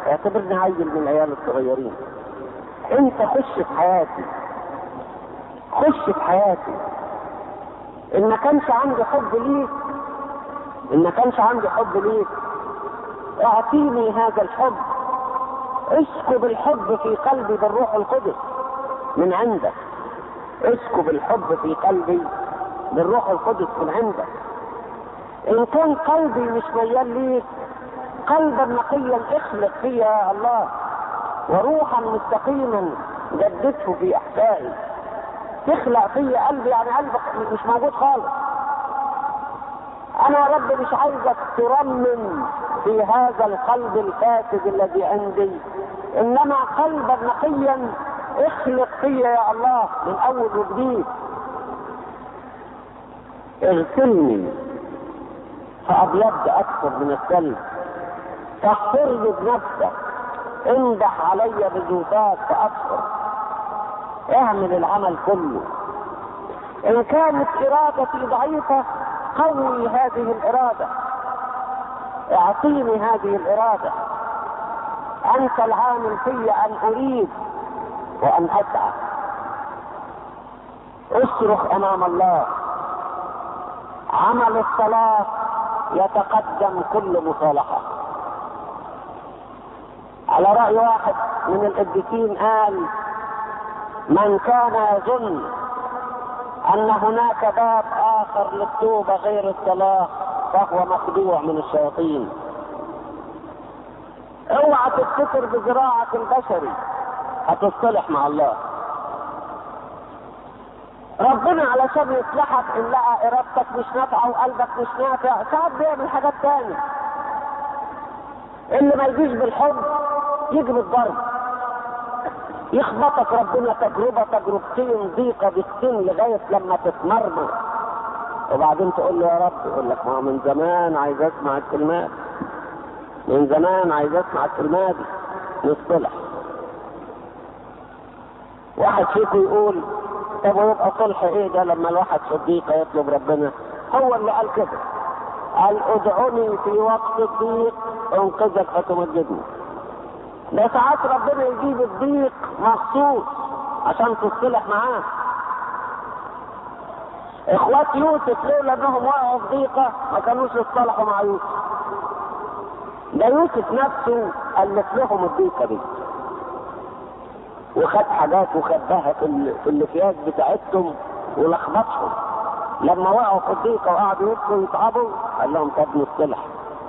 اعتبرني عيل من العيال الصغيرين انت خش في حياتي خش في حياتي ان ما كانش عندي حب ليك ان ما كانش عندي حب ليك اعطيني هذا الحب اسكب الحب في قلبي بالروح القدس من عندك اسكب الحب في قلبي بالروح القدس من عندك ان كان قلبي مش ميال ليك قلبا نقيا اخلق فيا يا الله وروحا مستقيما جدده في احشائي تخلق فيا قلبي يعني قلبك مش موجود خالص انا يا رب مش عايزك ترمم في هذا القلب الفاسد الذي عندي انما قلبا نقيا اخلق فيا يا الله من اول وجديد اغسلني فابيض اكثر من الثلج فاغفر لي بنفسك امدح علي بزوفات فاكثر اعمل العمل كله ان كانت ارادتي ضعيفه قوي هذه الاراده اعطيني هذه الاراده انت العامل في ان اريد وان اسعى اصرخ امام الله عمل الصلاه يتقدم كل مصالحه على راي واحد من القديسين قال من كان يظن ان هناك باب اخر للتوبه غير الصلاه فهو مخدوع من الشياطين اوعى تفتكر بزراعة البشري هتصطلح مع الله ربنا علشان يصلحك ان لقى ارادتك مش نافعه وقلبك مش نافع ساعات بيعمل حاجات تانية اللي ما يجيش بالحب يجي بالضرب يخبطك ربنا تجربه تجربتين ضيقه بالسن لغايه لما تتمرمر وبعدين تقول له يا رب يقول لك ما هو من زمان عايز اسمع الكلمات من زمان عايز اسمع الكلمات دي نصطلح واحد فيكم يقول طب ويبقى صلح ايه ده لما الواحد في الضيقه يطلب ربنا هو اللي قال كده قال ادعوني في وقت الضيق انقذك فتمجدني ده ساعات ربنا يجيب الضيق مخصوص عشان تصطلح معاه اخوات يوسف لولا انهم وقعوا في ضيقه ما كانوش يصطلحوا مع يوسف ده يوسف نفسه الف لهم الضيقه دي وخد حاجات وخباها في, ال... في الاكياس بتاعتهم ولخبطهم لما وقعوا في الضيقه وقعدوا يبكوا ويتعبوا قال لهم طب نصطلح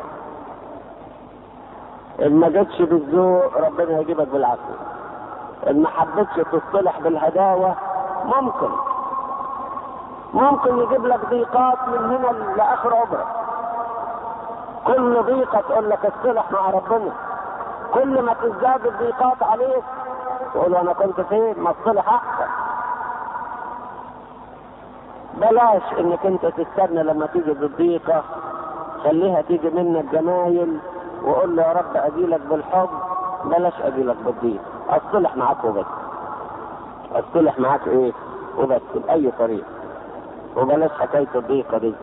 ان ما جتش بالذوق ربنا يجيبك بالعافيه ان ما حبيتش تصطلح بالهداوه ممكن ممكن يجيب لك ضيقات من هنا لاخر عمرك كل ضيقه تقول لك اصطلح مع ربنا كل ما تزداد الضيقات عليك تقول انا كنت فين ما اصطلح احسن بلاش انك انت تستنى لما تيجي بالضيقه خليها تيجي منك جمايل وقول له يا رب اجيلك بالحب بلاش اجيلك بالضيق اصطلح معاك وبس اصطلح معاك ايه وبس باي طريقه وبلاش حكايه الضيقه دي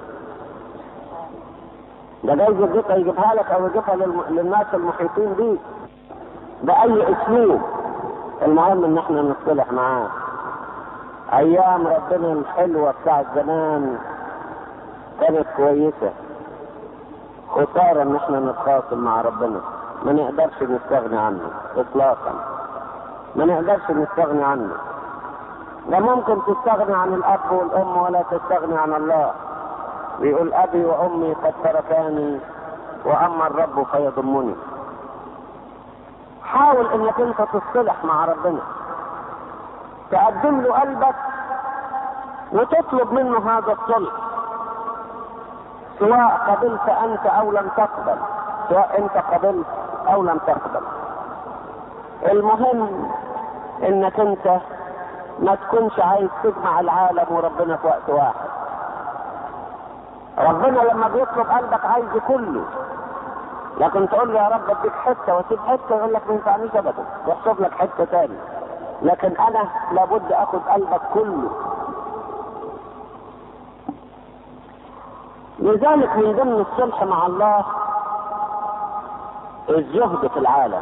ده جايز الضيقه يجيبها لك او يجيبها للم... للناس المحيطين بيك باي اسلوب المهم ان احنا نصطلح معاه ايام ربنا الحلوه بتاعت زمان كانت كويسه خساره ان احنا نتخاصم مع ربنا ما نقدرش نستغني عنه اطلاقا ما نقدرش نستغني عنه لا ممكن تستغني عن الاب والام ولا تستغني عن الله بيقول ابي وامي قد تركاني واما الرب فيضمني حاول انك انت تصطلح مع ربنا تقدم له قلبك وتطلب منه هذا الصلح سواء قبلت انت او لم تقبل سواء انت قبلت او لم تقبل المهم انك انت ما تكونش عايز تجمع العالم وربنا في وقت واحد ربنا لما بيطلب قلبك عايز كله لكن تقول له يا رب اديك حته واسيب حته يقول لك ما ينفعنيش ابدا يحسب لك حته تاني لكن انا لابد اخد قلبك كله لذلك من ضمن الصلح مع الله الزهد في العالم